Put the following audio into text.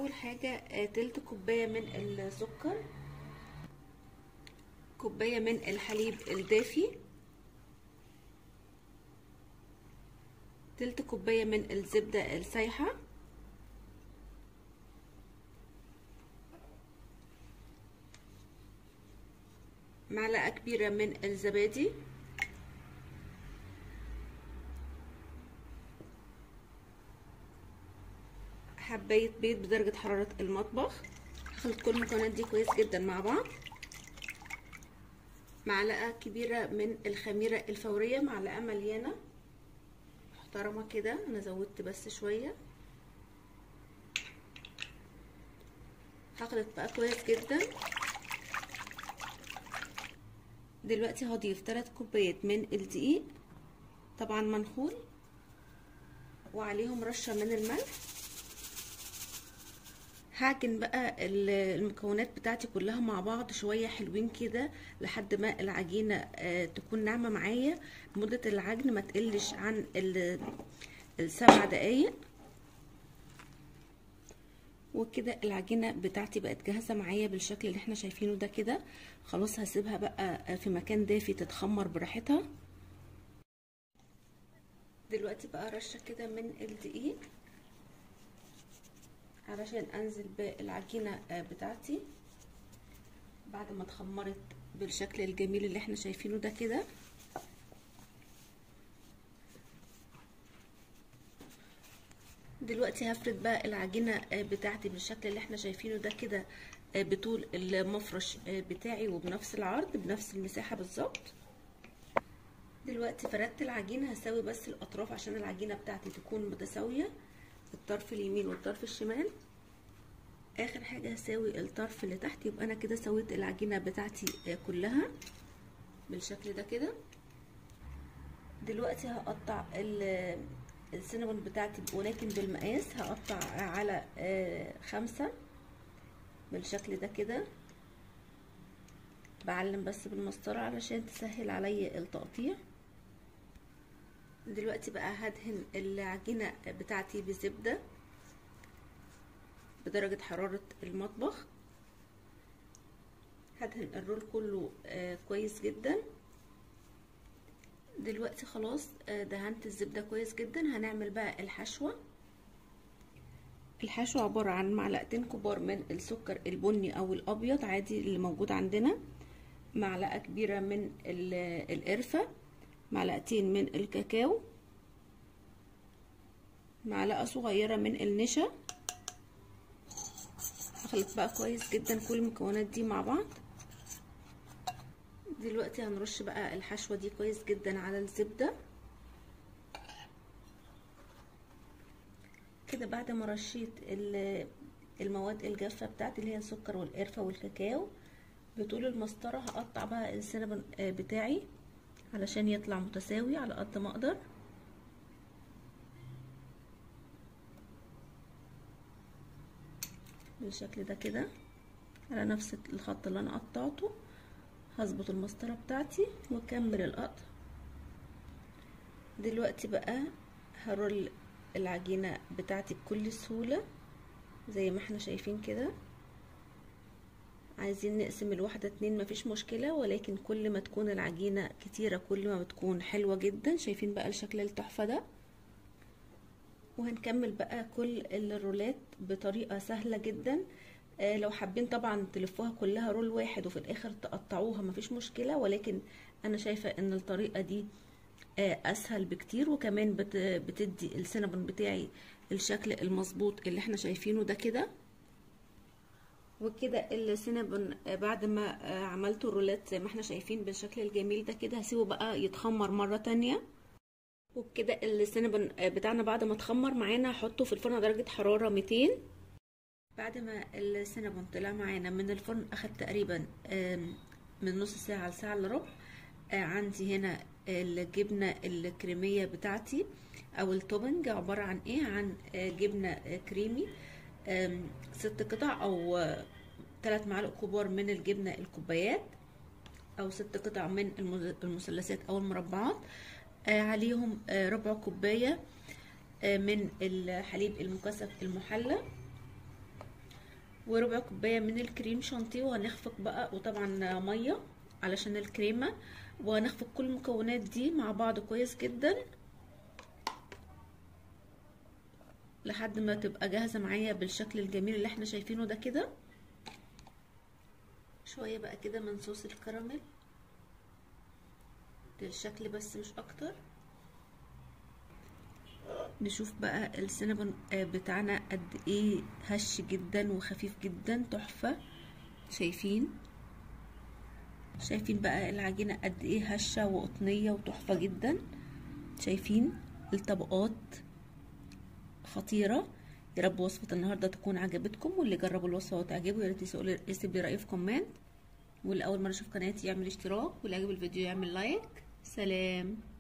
اول حاجة آه، تلت كوباية من السكر كوباية من الحليب الدافي تلت كوباية من الزبدة السايحة معلقة كبيرة من الزبادي حباية بيض بدرجة حرارة المطبخ هخلط كل المكونات دي كويس جدا مع بعض معلقة كبيرة من الخميرة الفورية معلقة مليانة محترمة كده انا زودت بس شوية هخلط بقى كويس جدا دلوقتي هضيف 3 كوبايات من الدقيق طبعا منخول وعليهم رشة من الملح هعجن بقى المكونات بتاعتي كلها مع بعض شوية حلوين كده لحد ما العجينة آه تكون ناعمة معايا مدة العجن ما تقلش عن السبع دقايق وكده العجينة بتاعتي بقت جاهزة معايا بالشكل اللي احنا شايفينه ده كده خلاص هسيبها بقى في مكان دافي تتخمر براحتها دلوقتي بقى رشة كده من الدقيق علشان انزل بالعجينة بتاعتي بعد ما اتخمرت بالشكل الجميل اللي احنا شايفينه ده كده دلوقتي هفرد بقى العجينة بتاعتي بالشكل اللي احنا شايفينه ده كده بطول المفرش بتاعي وبنفس العرض بنفس المساحة بالظبط دلوقتي فردت العجينة هساوي بس الاطراف عشان العجينة بتاعتي تكون متساوية الطرف اليمين والطرف الشمال اخر حاجة هساوي الطرف اللي تحت يبقى انا كده سويت العجينة بتاعتي كلها بالشكل ده كده دلوقتي هقطع السينابون بتاعتي ولكن بالمقاس هقطع على خمسة بالشكل ده كده بعلم بس بالمسطرة علشان تسهل عليا التقطيع دلوقتي بقى هدهن العجينة بتاعتي بزبدة بدرجة حرارة المطبخ هدهن الرول كله آه كويس جدا دلوقتي خلاص آه دهنت الزبدة كويس جدا هنعمل بقى الحشوة الحشوة عبارة عن معلقتين كبار من السكر البني او الابيض عادي اللي موجود عندنا معلقة كبيرة من القرفة معلقتين من الكاكاو معلقة صغيرة من النشا هخلط بقى كويس جدا كل المكونات دي مع بعض دلوقتي هنرش بقى الحشوة دي كويس جدا على الزبدة كده بعد ما رشيت المواد الجافة بتاعتي اللي هي السكر والقرفة والكاكاو بطول المسطرة هقطع بقى السينابون بتاعي علشان يطلع متساوي على قد ما اقدر بالشكل ده كده على نفس الخط اللي انا قطعته هظبط المسطره بتاعتي واكمل القطع دلوقتي بقى هرول العجينه بتاعتي بكل سهوله زي ما احنا شايفين كده عايزين نقسم الواحدة اتنين مفيش مشكلة ولكن كل ما تكون العجينة كتيرة كل ما بتكون حلوة جدا شايفين بقى الشكل التحفة ده وهنكمل بقى كل الرولات بطريقة سهلة جدا آه لو حابين طبعا تلفوها كلها رول واحد وفي الاخر تقطعوها مفيش مشكلة ولكن انا شايفة ان الطريقة دي آه اسهل بكتير وكمان بت بتدي السينابون بتاعي الشكل المظبوط اللي احنا شايفينه ده كده وكده السينابون بعد ما عملت الرولات زي ما احنا شايفين بالشكل الجميل ده كده هسيبه بقى يتخمر مرة تانية وبكده السينابون بتاعنا بعد ما اتخمر معانا هحطه في الفرن درجة حرارة 200 بعد ما السينابون طلع معانا من الفرن اخد تقريبا من نص ساعة لساعة الا ربع عندي هنا الجبنة الكريمية بتاعتي او التوبنج عبارة عن ايه عن جبنة كريمي ست قطع او ثلاث معالق كبار من الجبنة الكوبايات او ست قطع من المثلثات او المربعات عليهم ربع كوباية من الحليب المكثف المحلى وربع كوبايه من الكريم شانتيه وهنخفق بقى وطبعا ميه علشان الكريمه وهنخفق كل المكونات دي مع بعض كويس جدا لحد ما تبقى جاهزه معايا بالشكل الجميل اللي احنا شايفينه ده كده شويه بقى كده من صوص الكراميل للشكل بس مش اكتر نشوف بقى السينابون بتاعنا قد ايه هش جدا وخفيف جدا تحفة شايفين شايفين بقى العجينة قد ايه هشة وقطنية وتحفة جدا شايفين الطبقات خطيرة يا رب وصفة النهاردة تكون عجبتكم واللي جربوا الوصفة وتعجبه يا ريت يسيب لي رأيه في كومنت واللي أول مرة يشوف قناتي يعمل اشتراك واللي عجب الفيديو يعمل لايك سلام